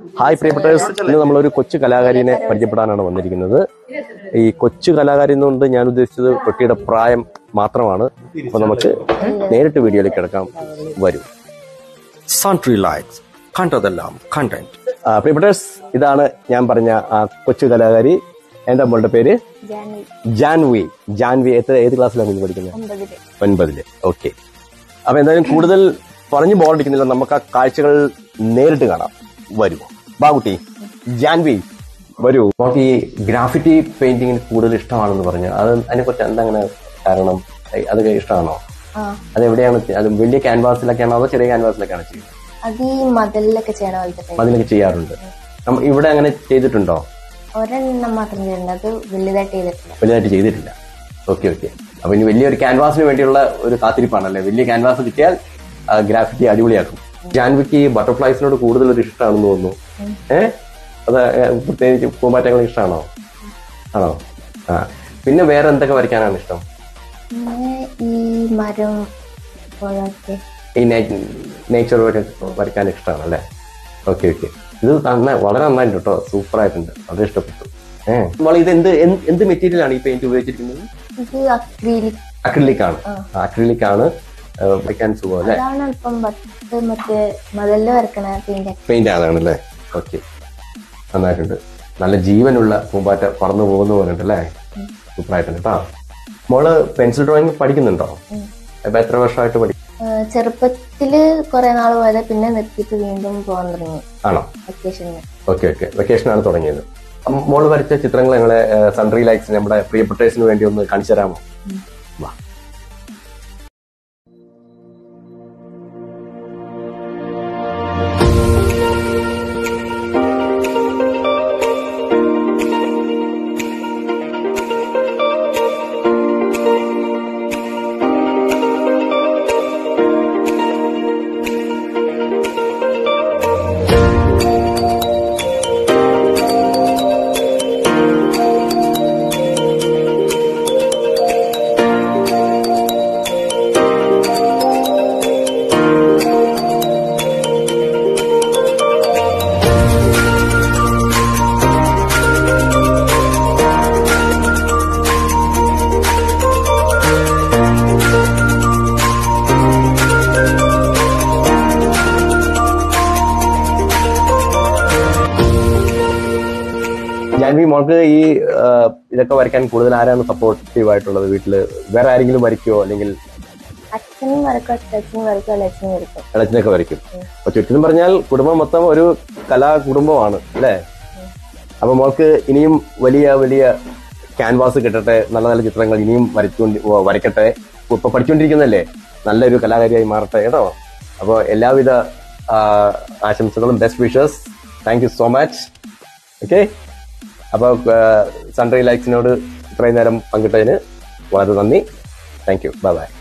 hi പ്രിയപ്പെട്ടേഴ്സ് ഇന്ന് നമ്മളൊരു കൊച്ചു കലാകാരിനെ പരിചയപ്പെടാനാണ് വന്നിരിക്കുന്നത് ഈ കൊച്ചു കലാകാരി എന്നുകൊണ്ട് ഞാൻ ഉദ്ദേശിച്ചത് കുട്ടിയുടെ പ്രായം മാത്രമാണ് അപ്പൊ നമുക്ക് നേരിട്ട് വീഡിയോയിലേക്ക് കിടക്കാം വരൂ സൺട്രി ലൈറ്റ്സ് കണ്ടതെല്ലാം കണ്ടന്റ് പ്രിയപ്പെട്ടേഴ്സ് ഇതാണ് ഞാൻ പറഞ്ഞ ആ കൊച്ചു കലാകാരി എന്താ മോളുടെ പേര് ജാനുവരി ജാൻവി ജാൻവി എത്ര ഏത് ക്ലാസ്സിലാണ് കുഞ്ഞ് പഠിക്കുന്നത് ഒമ്പതില് ഒൻപതില് ഓക്കെ അപ്പൊ എന്തായാലും കൂടുതൽ പറഞ്ഞു ബോറടിക്കുന്നില്ല നമുക്ക് ആ കാഴ്ചകൾ നേരിട്ട് കാണാം വരൂ ബാകുട്ടി ജാൻവി വരൂ നമുക്ക് ഈ ഗ്രാഫിറ്റി പെയിന്റിങ്ങിന് കൂടുതൽ ഇഷ്ടമാണെന്ന് പറഞ്ഞു അത് അതിനെക്കുറിച്ച് എന്താ അങ്ങനെ കാരണം ഏയ് അതൊക്കെ ഇഷ്ടമാണോ ആ അത് എവിടെയാണ് ചെ- അത് വലിയ ക്യാൻവാസിലൊക്കെയാണോ അതോ ചെറിയ ക്യാൻവാസിലൊക്കെയാണ് ചെയ്യുന്നത് അത് ഈ മതിലൊക്കെ ചെയ്യണ പോലത്തെ അപ്പൊ അതിനൊക്കെ ചെയ്യാറുണ്ട് നമ്മ- ഇവിടെ അങ്ങനെ ചെയ്തിട്ടുണ്ടോ ഒരെണ്ണം മാത്രം ചെയ്യുന്നത് അത് വലുതായിട്ട് ചെയ്തിട്ടില്ല വലുതായിട്ട് ചെയ്തിട്ടില്ല ഓക്കെ ഓക്കെ അപ്പൊ ഇനി വലിയൊരു ക്യാൻവാസിന് വേണ്ടിയുള്ള ഒരു കാത്തിരിപ്പാണല്ലേ വലിയ ക്യാൻവാസ് കിട്ടിയാൽ ഗ്രാഫിറ്റി അടിപൊളിയാക്കും ജാൻവിക്ക് ബട്ടർഫ്ലൈസിനോട് കൂടുതൽ ഒരു ഇഷ്ടമാണെന്ന് തോന്നുന്നു ഏഹ് അത് ഏഹ്, പ്രത്യേകിച്ച് പൂമ്പാറ്റകൾ ഇഷ്ടമാണോ ആണോ ആ പിന്നെ വേറെ എന്തൊക്കെ വരയ്ക്കാനാണ് ഇഷ്ടം പിന്നെ ഈ മരം പോലത്തെ ഈ നേച്ചർ വരയ്ക്കാൻ ഇഷ്ടമാണ് അല്ലേ ഓക്കെ ഓക്കെ ഇത് നന്നായി വളരെ നന്നായിട്ടുണ്ട് കേട്ടോ സൂപ്പർ ആയിട്ടുണ്ട് വളരെ ഇഷ്ടപ്പെട്ടു ഏഹ് നമ്മൾ ഇത് എന്ത് എന്ത് എന്ത് മെറ്റീരിയൽ ആണ് ഈ പെയിന്റ് ഉപയോഗിച്ചിരിക്കുന്നത് ഇത് അക്രീലിക് അക്രിലിക് ആണ് അക്രിലിക് ആണ് ഏഹ്, വയ്ക്കാൻ സുഖം അല്ലേ അതാണ് ഇപ്പം പത്ത് മറ്റേ മതിലില് വരക്കണ പെയിന്റ് പെയിന്റ് ആണല്ലേ ഓക്കെ നന്നായിട്ടുണ്ട് നല്ല ജീവനുള്ള പൂമ്പാറ്റ പറന്നു പോകുന്ന പോലെ ഉണ്ട് അല്ലേ സൂപ്പർ ആയിട്ടുണ്ട് കേട്ടോ മോള് പെൻസിൽ ഡ്രോയിങ് പഠിക്കുന്നുണ്ടോ ഇപ്പൊ എത്ര വർഷമായിട്ട് പഠിക്കും ചെറുപ്പത്തില് കുറെ നാൾ പോയത് പിന്നെ നിർത്തിയിട്ട് വീണ്ടും പോകാൻ തുടങ്ങി ആണോ വെക്കേഷന് ഓക്കെ ഓക്കെ വെക്കേഷൻ ആണ് തുടങ്ങിയത് അപ്പൊ മോള് വരച്ച ചിത്രങ്ങൾ ഞങ്ങളെ സൺട്രി ലൈറ്റ്സ് നമ്മുടെ പ്രിയപ്പെട്ടേഴ്സിന് വേണ്ടി ഒന്ന് കാണിച്ചു തരാമോ വാ ജാൻവി മോൾക്ക് ഈ ആ, ഇതൊക്കെ വരയ്ക്കാൻ കൂടുതൽ ആരാണ് സപ്പോർട്ടീവ് ആയിട്ടുള്ളത് വീട്ടില് വേറെ ആരെങ്കിലും വരയ്ക്കുമോ അല്ലെങ്കിൽ അച്ഛനും വരക്കും അച്ഛനും വരക്കും അല്ലച്ഛനും വരക്കും ഇളച്ചിനൊക്കെ വരയ്ക്കും അപ്പൊ ചുറ്റിനും പറഞ്ഞാൽ കുടുംബം മൊത്തം ഒരു കലാ കുടുംബമാണ് അല്ലേ അപ്പൊ മോൾക്ക് ഇനിയും വലിയ വലിയ ക്യാൻവാസ് കിട്ടട്ടെ നല്ല നല്ല ചിത്രങ്ങൾ ഇനിയും വരച്ചുകൊണ്ട് ഓ, വരയ്ക്കട്ടെ ഇപ്പൊ പഠിച്ചുകൊണ്ടിരിക്കുന്നല്ലേ നല്ലൊരു കലാകാരിയായി മാറട്ടെ കേട്ടോ അപ്പോൾ എല്ലാവിധ ആ, ആശംസകളും best wishes thank you so much okay അപ്പോൾ സൺഡേ ലൈക്സിനോട് ഇത്രയും നേരം പങ്കിട്ടതിന് വളരെ നന്ദി താങ്ക് യു ബൈ ബൈ